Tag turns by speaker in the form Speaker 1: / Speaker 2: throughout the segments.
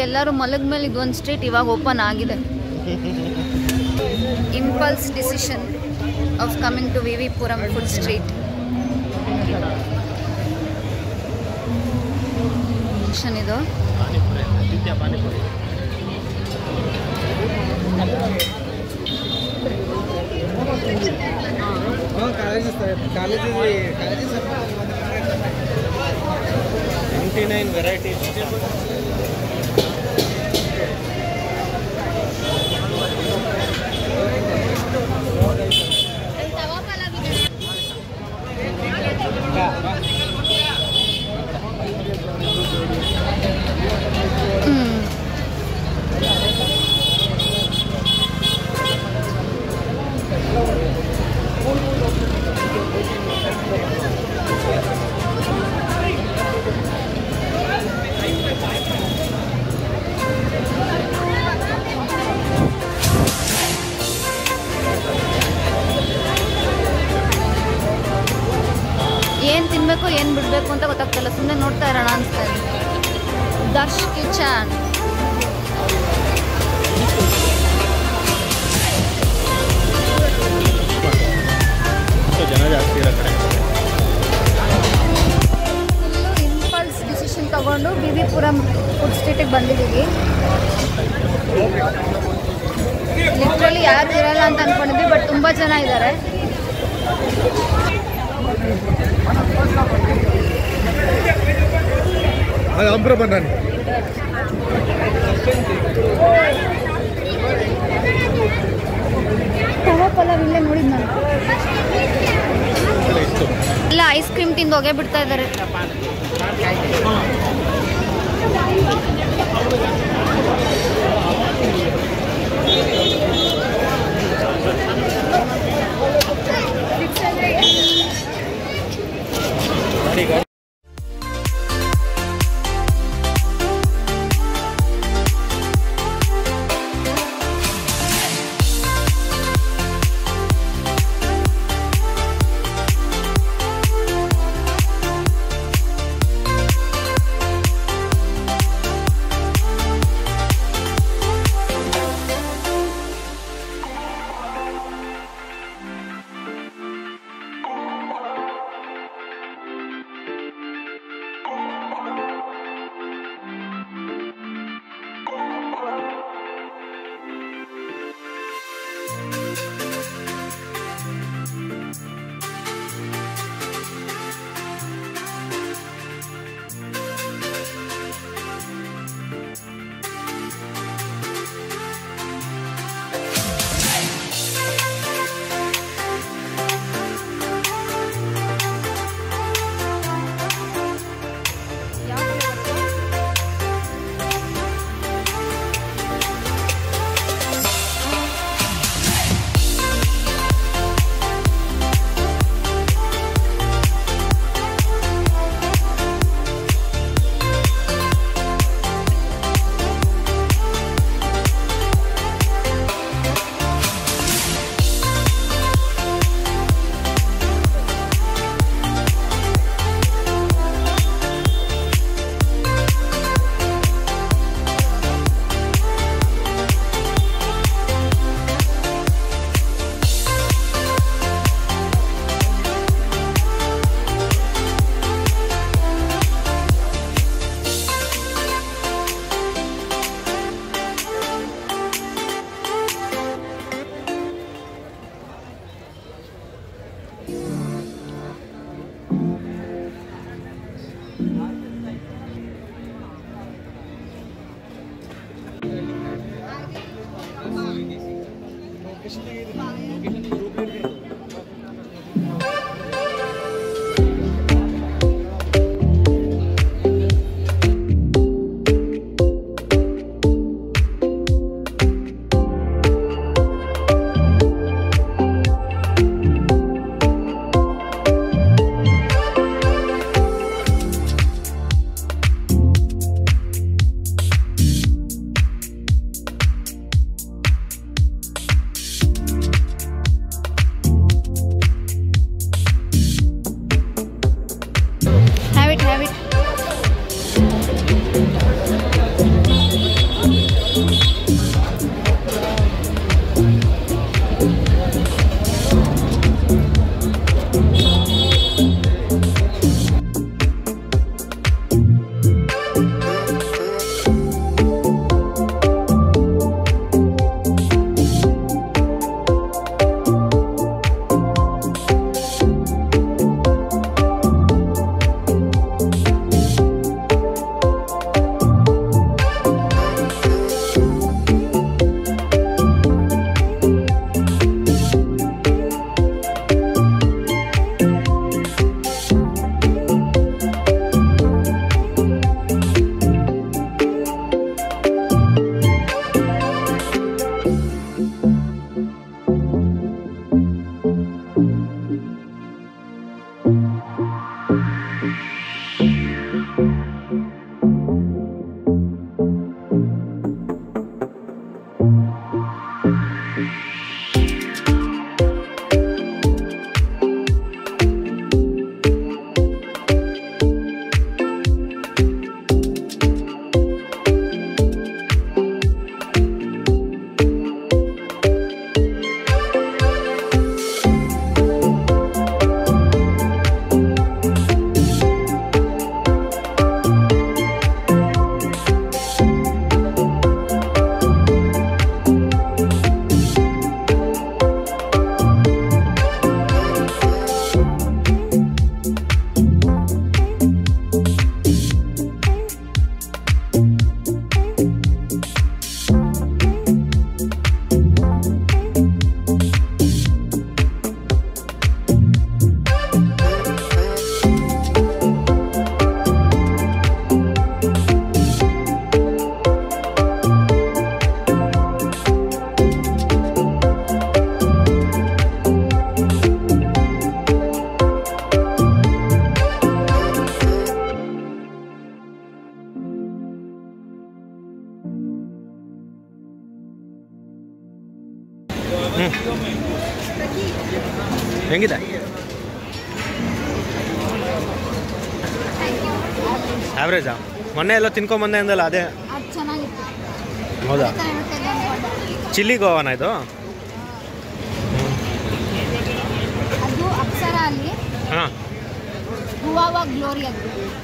Speaker 1: ಎಲ್ಲರೂ ಮಲಗ ಮೇಲೆ ಇದೊಂದು ಸ್ಟ್ರೀಟ್ ಇವಾಗ ಓಪನ್ ಆಗಿದೆ impulse decision of coming to V V Puram food street function ಇದು
Speaker 2: ಟ್ವೆಂಟಿ ನೈನ್ ವೆರೈಟೀಸ್
Speaker 1: ಹ್ಮ್. ಏನ್ ತಿನ್ಬೇಕು ಏನ್ ಬಿಡ್ಬೇಕು ಅಂತ ಗೊತ್ತಾಗ್ತಿಲ್ಲ ಸುಮ್ಮನೆ ನೋಡ್ತಾ ಇರೋಣ ಅನ್ಸ್ತಾ ಇದೆ ದರ್ಶ್ ಕಿಚನ್
Speaker 2: ಜನ ಜಾಸ್ತಿ ಇರೋ ಕಡೆ
Speaker 1: ಫುಲ್ಲು ಇಂಪಲ್ಸ್ ಡಿಸಿಷನ್ ತಗೊಂಡು ಬಿ ವಿ ಪುರಂ ಫುಡ್ ಸ್ಟ್ರೀಟಿಗೆ ಬಂದಿದ್ದೀವಿ ಲಿಟ್ರಲಿ ಯಾರು ಇರಲ್ಲ ಅಂತ ಅನ್ಕೊಂಡಿದ್ವಿ ಬಟ್ ತುಂಬ ಜನ ಇದ್ದಾರೆ
Speaker 2: ಅಂಬ್ರ ಬನ್ನಾನಿ
Speaker 1: ತವ ಪಲಾವ್ ಇಲ್ಲೇ ನೋಡಿದ್ ನಾನು
Speaker 2: ಇತ್ತು
Speaker 1: ಇಲ್ಲ ಐಸ್ ಕ್ರೀಮ್ ತಿಂದು ಹೊಗೆ ಬಿಡ್ತಾ ಇದ್ದಾರೆ
Speaker 2: ಹೆಂಗಿದೆ ಆವ್ರೇಜಾ ಮೊನ್ನೆ ಎಲ್ಲ ತಿನ್ಕೊಂಬಂದೆ ಅಂದಲ್ಲ ಅದೇ
Speaker 1: ಅದು ಚೆನ್ನಾಗಿತ್ತು
Speaker 2: ಹೌದಾ
Speaker 1: ಅದೇ ಥರ ಇರುತ್ತೆ ಅಂತ ಅನ್ಕೊಂಡೆ.
Speaker 2: ಚಿಲ್ಲಿ ಗೋವಾನ ಇದು
Speaker 1: ಅದು ಅಪ್ಸರ ಅಲ್ಲಿ
Speaker 2: ಹಾಂ
Speaker 1: ಗುವಾವಾ ಗ್ಲೋರಿ ಅದು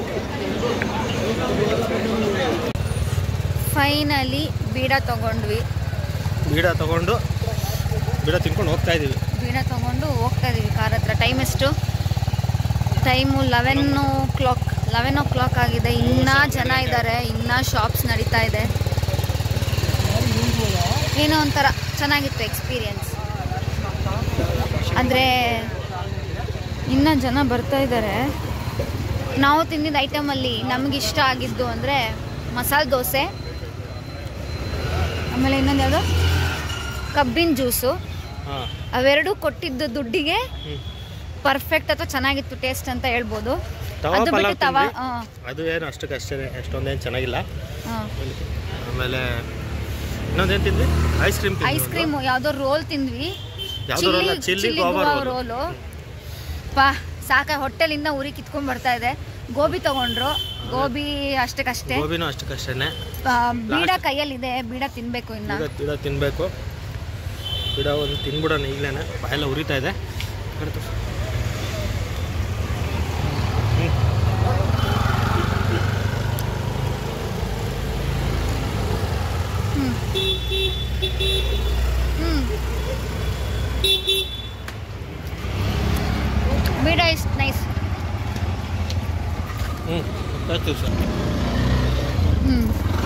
Speaker 1: ಫೈನಲಿ ಬೀಡ ತಗೊಂಡ್ವಿ
Speaker 2: ಬೀಡ ತಗೊಂಡು ಬೀಡ ತಿನ್ಕೊಂಡು ಹೋಗ್ತಾ ಇದ್ದೀವಿ
Speaker 1: ಬೀಡ ತಗೊಂಡು ಹೋಗ್ತಾ ಇದೀವಿ ಕಾರ್ ಹತ್ರ ಟೈಮ್ ಎಷ್ಟು time eleven o'clock eleven o'clock ಆಗಿದೆ ಇನ್ನೂ ಜನ ಇದ್ದಾರೆ ಇನ್ನೂ ಶಾಪ್ಸ್ ನಡೀತಾ ಇದೆ ಏನೋ ಒಂಥರ ಚೆನ್ನಾಗಿತ್ತು ಎಕ್ಸ್ಪೀರಿಯನ್ಸ್ ಅಂದರೆ ಇನ್ನೂ ಜನ ಬರ್ತಾ ಇದ್ದಾರೆ ನಾವು ತಿಂದಿದ್ದ ಐಟಮಲ್ಲಿ ನಮ್ಗೆ ಇಷ್ಟ ಆಗಿದ್ದು ಅಂದರೆ ಮಸಾಲೆ ದೋಸೆ ಆಮೇಲೆ ಇನ್ನೊಂದು ಯಾವುದು ಕಬ್ಬಿನ ಜ್ಯೂಸು
Speaker 2: ಹಾಂ
Speaker 1: ಅವೆರಡು ಕೊಟ್ಟಿದ್ದು ದುಡ್ಡಿಗೆ
Speaker 2: ಹ್ಞೂ
Speaker 1: ಪರ್ಫೆಕ್ಟ್ ಅಥವಾ ಚೆನ್ನಾಗಿತ್ತು ಟೇಸ್ಟ್ ಅಂತ ಹೇಳ್ಬೋದು
Speaker 2: ತವಾ
Speaker 1: ಅದು
Speaker 2: ಪಲಾವ್
Speaker 1: ಬಿಟ್ಟು ತವಾ
Speaker 2: ತಿಂದ್ವಿ. ಅದು ಏನು ಅಷ್ಟಕ್ಕೆ ಅಷ್ಟೇ ಎಷ್ಟೊಂದೇನು ಚೆನ್ನಾಗಿಲ್ಲ
Speaker 1: ಹಾಂ
Speaker 2: ಆಮೇಲೆ ಇನ್ನೊಂದೇನು ತಿಂದ್ವಿ ಐಸ್ ಕ್ರೀಮ್
Speaker 1: ಐಸ್ ಕ್ರೀಮು ಯಾವುದೋ ರೋಲ್ ತಿಂದ್ವಿ
Speaker 2: ಯಾವುದೋ roll? chilli guava roll.
Speaker 1: Roll ಪಾ ಸಾಕ ಹೊಟ್ಟೆಲಿಂದ ಉರಿ ಕಿತ್ಕೊಂಡ್ ಬರ್ತಾ ಇದೆ ಗೋಬಿ ತಗೊಂಡ್ರು ಗೋಬಿ ಅಷ್ಟಕ್ಕಷ್ಟೇ
Speaker 2: ಗೋಬಿನೂ ಅಷ್ಟಕ್ಕಷ್ಟೇ
Speaker 1: ಆ, ಬೀಡ ಕೈಯಲ್ಲಿದೆ ಬೀಡ ತಿನ್ಬೇಕು ಇನ್ನ
Speaker 2: ಬೀಡ ಬೀಡ ತಿನ್ನಬೇಕು ಬೀಡ ಒಂದು ತಿನ್ಬಿಡೋಣ ಈಗಲೇ ಬಾಯೆಲ್ಲ ಉರಿತಾ ಇದೆ ಕಡ್ದು. ಹ್ಮ್.
Speaker 1: ಹ್ಮ್ ಹ್ಮ್ ಬೀಡ ಇಸ್ ನೈಸ್
Speaker 2: ಹ್ಞೂ ಗೊತ್ತಾಯ್ತು sir
Speaker 1: hmm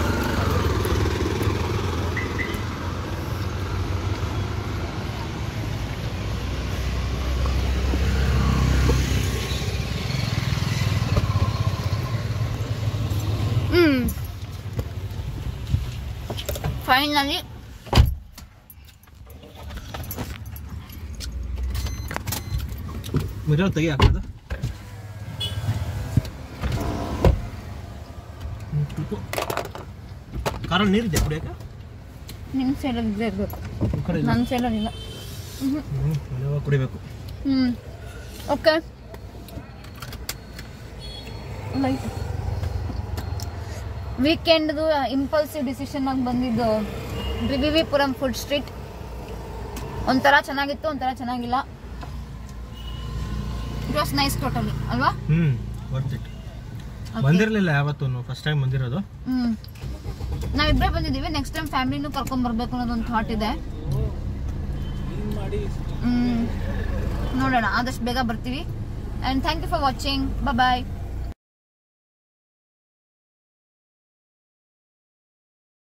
Speaker 1: hmm finally
Speaker 2: mirror ತೆಗಿ ಹಾಕೋದು ಕಾರಲ್ಲಿ ನೀರಿದೆ ಕುಡಿಯೋಕೆ
Speaker 1: ನಿಮ್ಮ ಸೈಡಲ್ಲಿ ಇದ್ದೇ ಇರಬೇಕು
Speaker 2: ಈ ಕಡೆ ಇಲ್ಲ.
Speaker 1: ನನ್ನ ಸೈಡಲ್ಲಿ ಇಲ್ಲ ಹ್ಮ್
Speaker 2: ಹ್ಮ್, ಮನೆಯೊಳಗೆ ಕುಡಿಬೇಕು
Speaker 1: ಹ್ಮ್ ಓಕೆ ಲೈಟ್ ವೀಕೆಂಡ್ದು ಇಂಪಲ್ಸಿವ್ ಡಿಸಿಷನ್ ಆಗಿ ಬಂದಿದ್ದು V V Puram food street ಒಂಥರ ಚೆನ್ನಾಗಿತ್ತು ಒಂಥರ ಚೆನ್ನಾಗಿಲ್ಲ ಇಟ್ ವಾಸ್ ನೈಸ್ ಟೋಟಲಿ ಅಲ್ವಾ
Speaker 2: ಹ್ಞೂ ವರ್ತ್ ಇಟ್ ಬಂದಿರಲಿಲ್ಲ ಯಾವತ್ತೂ ಫಸ್ಟ್ ಟೈಮ್ ಬಂದಿರೋದು
Speaker 1: ಹ್ಮ್ ನಾವಿಬ್ಬರೇ ಬಂದಿದ್ದೀವಿ ನೆಕ್ಸ್ಟ್ ಟೈಮ್ ಫ್ಯಾಮಿಲಿನೂ ಕರ್ಕೊಂಡ್ ಬರ್ಬೇಕು ಅನ್ನೋದೊಂದು ಥಾಟ್ ಇದೆ ಹ್ಮ್ ನೋಡೋಣ ಆದಷ್ಟು ಬೇಗ ಬರ್ತೀವಿ and thank you for watching bye